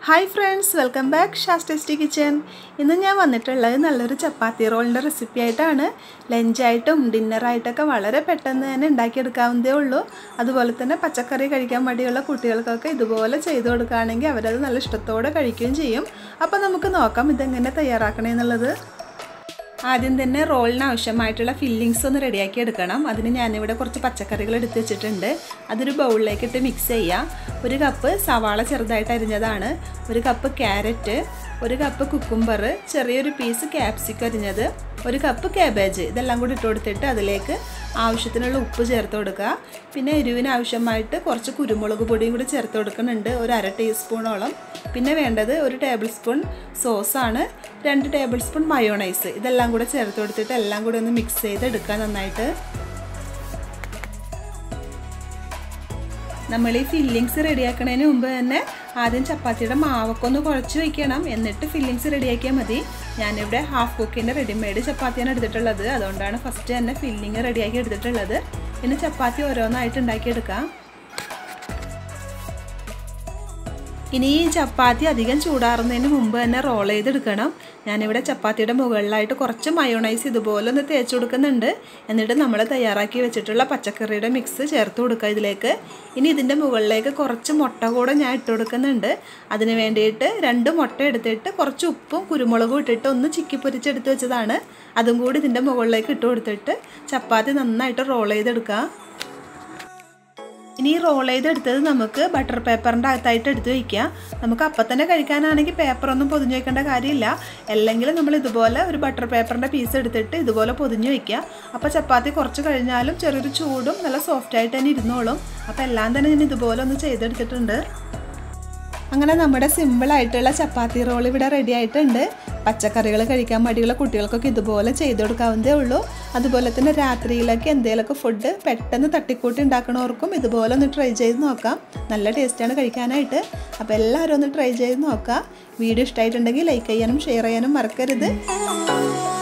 hi friends welcome back Sha's tasty kitchen ഇന്ന് ഞാൻ വന്നിട്ടുള്ളത് നല്ലൊരു ചപ്പാത്തി റോളിൻ്റെ റെസിപ്പി ആയിട്ടാണ് ലഞ്ചായിട്ടും ഡിന്നറായിട്ടൊക്കെ വളരെ പെട്ടെന്ന് തന്നെ ഉണ്ടാക്കിയെടുക്കാവുന്നതേ ഉള്ളൂ അതുപോലെ തന്നെ പച്ചക്കറി കഴിക്കാൻ മടിയുള്ള കുട്ടികൾക്കൊക്കെ ഇതുപോലെ ചെയ്തു കൊടുക്കുകയാണെങ്കിൽ അവരത് നല്ല ഇഷ്ടത്തോടെ കഴിക്കുകയും ചെയ്യും അപ്പോൾ നമുക്ക് നോക്കാം ഇതെങ്ങനെ തയ്യാറാക്കണേ എന്നുള്ളത് ആദ്യം തന്നെ റോളിന് ആവശ്യമായിട്ടുള്ള ഫില്ലിങ്സ് ഒന്ന് റെഡിയാക്കി എടുക്കണം അതിന് ഞാനിവിടെ കുറച്ച് പച്ചക്കറികൾ എടുത്ത് വെച്ചിട്ടുണ്ട് അതൊരു ബൗളിലേക്ക് ഇട്ട് മിക്സ് ചെയ്യുക ഒരു കപ്പ് സവാള ചെറുതായിട്ട് അരിഞ്ഞതാണ് ഒരു കപ്പ് ക്യാരറ്റ് ഒരു കപ്പ് കുക്കുംബർ ചെറിയൊരു പീസ് ക്യാപ്സിക്കം അരിഞ്ഞത് ഒരു കപ്പ് കാബേജ് ഇതെല്ലാം കൂടി ഇട്ട് കൊടുത്തിട്ട് അതിലേക്ക് ആവശ്യത്തിനുള്ള ഉപ്പ് ചേർത്ത് കൊടുക്കുക പിന്നെ എരിവിന് ആവശ്യമായിട്ട് കുറച്ച് കുരുമുളക് പൊടിയും കൂടി ചേർത്ത് കൊടുക്കുന്നുണ്ട് ഒരു അര ടീസ്പൂണോളം പിന്നെ വേണ്ടത് ഒരു ടേബിൾ സ്പൂൺ സോസാണ് രണ്ട് ടേബിൾ സ്പൂൺ മയോണൈസ് ഇതെല്ലാം കൂടെ ചേർത്ത് കൊടുത്തിട്ട് എല്ലാം കൂടി ഒന്ന് മിക്സ് ചെയ്ത് എടുക്കുക നന്നായിട്ട് നമ്മൾ ഈ ഫില്ലിങ്സ് റെഡിയാക്കുന്നതിന് മുമ്പ് തന്നെ ആദ്യം ചപ്പാത്തിയുടെ മാവൊക്കെ ഒന്ന് കുഴച്ച് വയ്ക്കണം എന്നിട്ട് ഫില്ലിങ്സ് റെഡിയാക്കിയാൽ മതി ഞാനിവിടെ ഹാഫ് കുക്കിൻ്റെ റെഡിമെയ്ഡ് ചപ്പാത്തിയാണ് എടുത്തിട്ടുള്ളത് അതുകൊണ്ടാണ് ഫസ്റ്റ് തന്നെ ഫില്ലിങ് റെഡിയാക്കി എടുത്തിട്ടുള്ളത് പിന്നെ ചപ്പാത്തി ഓരോന്നായിട്ട് ഉണ്ടാക്കിയെടുക്കാം ഇനി ഈ ചപ്പാത്തി അധികം ചൂടാറുന്നതിന് മുമ്പ് തന്നെ റോൾ ചെയ്തെടുക്കണം ഞാനിവിടെ ചപ്പാത്തിയുടെ മുകളിലായിട്ട് കുറച്ച് മയോണൈസ് ഇതുപോലെ ഒന്ന് തേച്ച് കൊടുക്കുന്നുണ്ട് എന്നിട്ട് നമ്മൾ തയ്യാറാക്കി വെച്ചിട്ടുള്ള പച്ചക്കറിയുടെ മിക്സ് ചേർത്ത് കൊടുക്കുക ഇതിലേക്ക് ഇനി ഇതിൻ്റെ മുകളിലേക്ക് കുറച്ച് മുട്ട കൂടെ ഞാൻ ഇട്ട് കൊടുക്കുന്നുണ്ട് അതിന് വേണ്ടിയിട്ട് രണ്ട് മുട്ട എടുത്തിട്ട് കുറച്ച് ഉപ്പും കുരുമുളകും ഇട്ടിട്ട് ഒന്ന് ചിക്കി പൊരിച്ചെടുത്ത് വെച്ചതാണ് അതും കൂടി ഇതിൻ്റെ മുകളിലേക്ക് ഇട്ട് കൊടുത്തിട്ട് ചപ്പാത്തി നന്നായിട്ട് റോൾ ചെയ്തെടുക്കുക ഇനി റോൾ ചെയ്തെടുത്തത് നമുക്ക് ബട്ടർ പേപ്പറിൻ്റെ അകത്തായിട്ട് എടുത്ത് വയ്ക്കാം നമുക്ക് അപ്പം തന്നെ കഴിക്കാനാണെങ്കിൽ പേപ്പറൊന്നും പൊതിഞ്ഞ് വയ്ക്കേണ്ട കാര്യമില്ല അല്ലെങ്കിൽ നമ്മൾ ഇതുപോലെ ഒരു ബട്ടർ പേപ്പറിൻ്റെ പീസ് എടുത്തിട്ട് ഇതുപോലെ പൊതിഞ്ഞ് വയ്ക്കുക അപ്പോൾ ചപ്പാത്തി കുറച്ച് കഴിഞ്ഞാലും ചെറിയൊരു ചൂടും നല്ല സോഫ്റ്റായിട്ട് തന്നെ ഇരുന്നോളും അപ്പോൾ എല്ലാം തന്നെ ഞാൻ ഇതുപോലെ ഒന്ന് ചെയ്തെടുത്തിട്ടുണ്ട് അങ്ങനെ നമ്മുടെ സിമ്പിളായിട്ടുള്ള ചപ്പാത്തി റോൾ ഇവിടെ റെഡി ആയിട്ടുണ്ട് പച്ചക്കറികൾ കഴിക്കാൻ മടിയുള്ള കുട്ടികൾക്കൊക്കെ ഇതുപോലെ ചെയ്ത് കൊടുക്കാവുന്നതേ ഉള്ളൂ അതുപോലെ തന്നെ രാത്രിയിലൊക്കെ എന്തെങ്കിലുമൊക്കെ ഫുഡ് പെട്ടെന്ന് തട്ടിക്കൂട്ടി ഉണ്ടാക്കണവർക്കും ഇതുപോലെ ഒന്ന് ട്രൈ ചെയ്ത് നോക്കാം നല്ല ടേസ്റ്റാണ് കഴിക്കാനായിട്ട് അപ്പോൾ എല്ലാവരും ഒന്ന് ട്രൈ ചെയ്ത് നോക്കാം വീഡിയോ ഇഷ്ടമായിട്ടുണ്ടെങ്കിൽ ലൈക്ക് ചെയ്യാനും ഷെയർ ചെയ്യാനും മറക്കരുത്